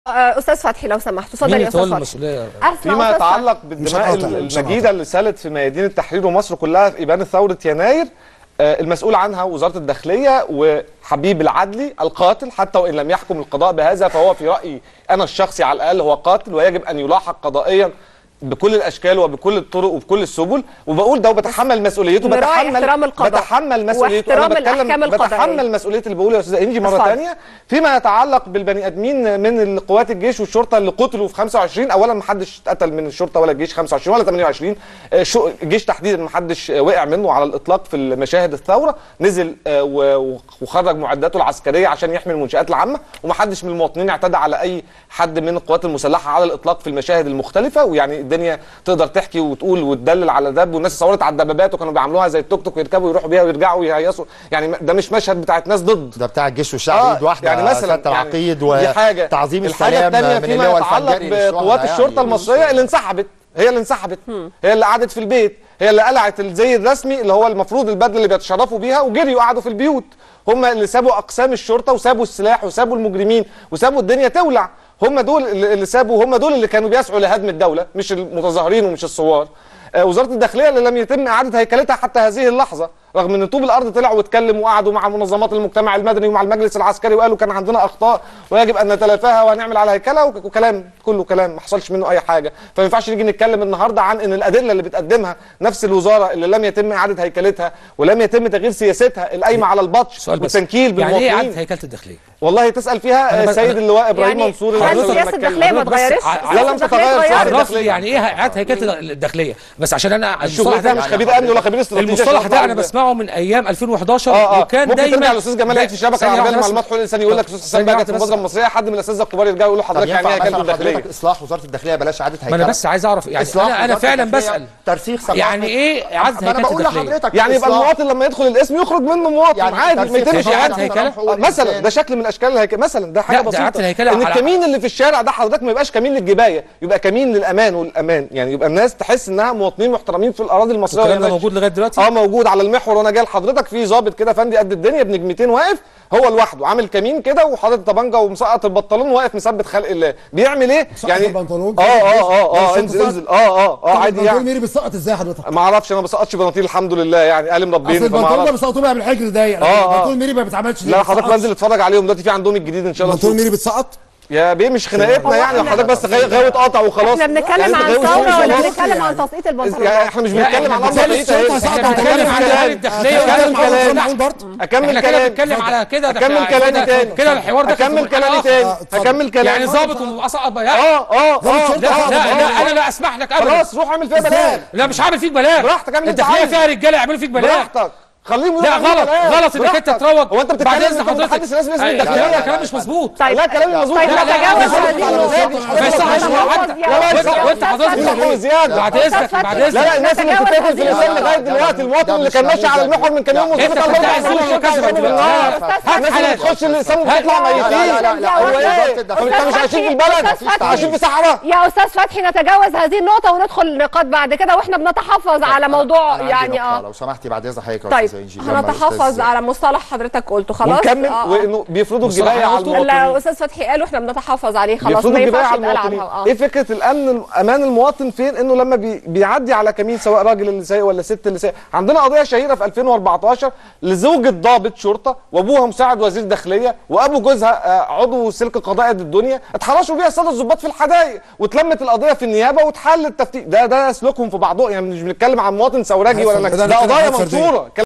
آه، استاذ فتحي لو سمحت اتفضل مين يا استاذ يتولى فتحي المسؤوليه اسمع فيما أستاذ يتعلق فتحي. بالدماء هقاطع، مش المجيده هقاطع. اللي سالت في ميادين التحرير ومصر كلها في ابان ثوره يناير آه، المسؤول عنها وزاره الداخليه وحبيب العدلي القاتل حتى وان لم يحكم القضاء بهذا فهو في رايي انا الشخصي على الاقل هو قاتل ويجب ان يلاحق قضائيا بكل الاشكال وبكل الطرق وبكل السبل وبقول ده وبتحمل مسؤوليته نراعي بتحمل احترام القضاء بتحمل مسؤوليته انا واحترام الأحكام بتكلم القضائية. بتحمل مسؤوليه اللي بقوله يا استاذه انجي مره اتفضل. ثانيه فيما يتعلق بالبني ادمين من قوات الجيش والشرطه اللي قتلوا في 25 اولا ما حدش اتقتل من الشرطه ولا الجيش 25 ولا 28 آه، شو- الجيش تحديدا ما حدش آه، وقع منه على الاطلاق في مشاهد الثوره نزل آه، و- وخرج معداته العسكريه عشان يحمي المنشات العامه وما حدش من المواطنين اعتدى على اي حد من القوات المسلحه على الاطلاق في المشاهد المختلفه ويعني الدنيا تقدر تحكي وتقول وتدلل على ده والناس صورت على الدبابات وكانوا بيعملوها زي التوك توك ويركبوا يروحوا بيها ويرجعوا ويهيصوا يعني ده مش مشهد بتاعت ناس ضد ده بتاع الجيش والشعب ايد واحده يعني مثلا سياده العقيد دي حاجه وتعظيم الحاجه السلام الثانيه من فيما اللواء يتعلق الفنجري للشهداء بقوات الشرطه يعني. المصريه اللي انسحبت هي اللي انسحبت هي اللي قعدت في البيت هي اللي قلعت الزي الرسمي اللي هو المفروض البدله اللي بيتشرفوا بيها وجريوا قعدوا في البيوت هم اللي سابوا اقسام الشرطه وسابوا السلاح وسابوا المجرمين وسابوا الدنيا تولع هم دول اللي اللي سابوا هم دول اللي كانوا بيسعوا لهدم الدوله مش المتظاهرين ومش الثوار آه، وزاره الداخليه اللي لم يتم اعاده هيكلتها حتى هذه اللحظه رغم ان طوب الارض طلع واتكلم وقعدوا مع منظمات المجتمع المدني ومع المجلس العسكري وقالوا كان عندنا اخطاء ويجب ان نتلافاها وهنعمل على هيكلها وك- وكلام كله كلام ما حصلش منه اي حاجه فما ينفعش نيجي نتكلم النهارده عن ان الادله اللي بتقدمها نفس الوزاره اللي لم يتم اعاده هيكلتها ولم يتم تغيير سياستها القايمه على البطش سؤال بس والتنكيل يعني ايه بالمواطنين اعاده هيكله الداخليه؟ والله تسال فيها أنا آه، بس- سيد أنا- اللواء ابراهيم يعني منصور هل العزيز سياسة لما اتكلم. الداخلية ما بس اتغيرتش؟ ع- سياسة لا، لم الداخلية تتغير اتغيرت. سياسة عرفني يعني ايه اعاده هيكله الداخليه بس عشان انا شوف المصطلح ده مش خبير امن ولا خبير استراتيجي المصطلح عشان ده انا أطلع بسمعه من ايام 2011 اه اه وكان ممكن دايما ترجع للاستاذ جمال عيد في الشبكه ثانية العربيه واحدة للمعلومات بس. حقوق الانسان يقول لك استاذ حسام ثانية بقى في واحدة المبادره بس. المصريه حد من الاساتذه الكبار يرجعوا يقولوا طب حضرتك يعني ينفع ايه هيكله مثلا الداخليه حضرتك اصلاح وزاره الداخليه بلاش اعاده هيكله ما انا بس عايز اعرف يعني إصلاح انا انا وزارة فعلا الداخلية، بسال ترسيخ سماحة يعني ايه اعاده ما انا هيكله بقول الداخليه؟ لحضرتك يعني يبقى إصلاح. المواطن لما يدخل الاسم يخرج منه مواطن يعني عادي ما ترسيخ يتمش هي يعني إعادة هيكلة؟ حقوق مثلا الإنسان. ده شكل من اشكال الهيكله مثلا ده حاجه لا، ده بسيطه إعادة الهيكلة ان على- الكمين اللي في الشارع ده حضرتك ما يبقاش كمين للجبايه يبقى كمين للامان والامان يعني يبقى الناس تحس انها مواطنين محترمين في الاراضي المصريه الكلام وهي ده ماشية. موجود لغايه دلوقتي؟ اه موجود على المحور وانا جاي لحضرتك في ظابط كده فندي قد الدنيا بنجمتين واقف هو لوحده عامل كمين كده وحاطط طبنجه ومسقط البنطلون واقف مثبت خلق الله بيعمل ايه مسقط البنطلون؟ اه اه اه اه الشنطة انزل سقط؟ انزل اه اه اه عادي البنطلون يعني ميري بتسقط ازاي حضرتك؟ ما اعرفش انا ما بسقطش بناطيل الحمد لله يعني قال اصل مربيني فما البنطلون ده اعرفش بيسقطوه بقى بالحجر ضيق آه، آه. البنطلون ميري ما بيتعملش لا حضرتك بنزل اتفرج عليهم دلوقتي في عندهم الجديد ان شاء الله البنطلون ميري بتسقط؟ يا بيه مش خناقتنا هو يعني إحنا- حضرتك بس غاوي غاوي قاطع وخلاص احنا بنتكلم يعني عن أنت غاوي ثوره شوية ولا وخلاص. بنتكلم عن تسقيط البنطلون يعني احنا مش لا، بنتكلم إحنا عن بنتكلم امر الشرطة بسيط سقط احنا بنتكلم عن الحوار الداخليه أكمل ولا كلام. معقول برضه؟ اكمل احنا كده كلام بنتكلم على كده ده اكمل إحنا- كلامي كده- تاني كده الحوار ده اكمل كان كلامي آخر. تاني آه، اتفضل. اكمل كلامي يعني ظابط ومقصقط بياع اه اه ضابط اه شرطة لا آه، لا آه، لا انا لا اسمح لك ابدا خلاص روح اعمل فيها بلاغ لا مش هعمل فيك بلاغ براحتك، اعمل اللي أنت الداخليه عايزه. فيها رجاله يعملوا فيك بلاغ براحتك خليهم لا يروحوا غلط يعملوا بلاغ. غلط انك انت براحتك. تروج هو انت بعد بتتكلم اذن انت حضرتك بتحدث الناس باسم أي- الداخليه لا، لا كلام مش مظبوط طيب لا كلامي مظبوط طيب لا، لا، نتجاوز لا، هذه لا، النقطة. ما يصحش نتجاوز حد- يا لا، أستاذ وانت- وانت فتحي. حضرتك لا، بتقول زيادة. بعد اذنك بعد لا اذنك لا الناس اللي نتجاوز بتتقتل في هذه الاسلام النقطة. لغايه دلوقتي المواطن اللي كان ماشي على المحور من كام يوم انت وظبط بتدعي على ظلم وكذب بالنار أستاذ الناس اللي بتخش الاسلام لا، وبتطلع لا، ميتين لا، لا، هو هو ايه؟ وزارة هو انت مش عايشين في البلد أستاذ فتحي. عايشين في صحراء يا استاذ فتحي نتجاوز هذه النقطه وندخل نقاط بعد كده واحنا بنتحفظ على موضوع أنا عندي يعني نقطة اه لو سمحتي بعد اذن حضرتك يا طيب أستاذة إنجي. لما هنتحفظ الأستاذ- على مصطلح حضرتك قلته خلاص ونكمل آه، آه. وانه بيفرضوا مصطلح الجبايه أنا على قلته. المواطنين الاستاذ فتحي قال واحنا بنتحفظ عليه خلاص بيفرضوا ما الجبايه ينفعش على يتقال المواطنين عنها اه ايه فكره الامن امان المواطن فين انه لما بي بيعدي على كمين سواء راجل اللي سايق ولا ست اللي سايق عندنا قضيه شهيره في 2014 لزوجة ضابط شرطه وابوها مساعد وزير داخليه وابو جوزها آه، عضو سلك قضائي الدنيا اتحرشوا بيها الساده الضباط في الحدائق واتلمت القضيه في النيابه واتحل التفتيش ده ده سلوكهم في بعضهم يعني مش بنتكلم عن مواطن ثوراجي ولا بدأنا نكسي. ده نتكلم عن قضايا فردية. منصوره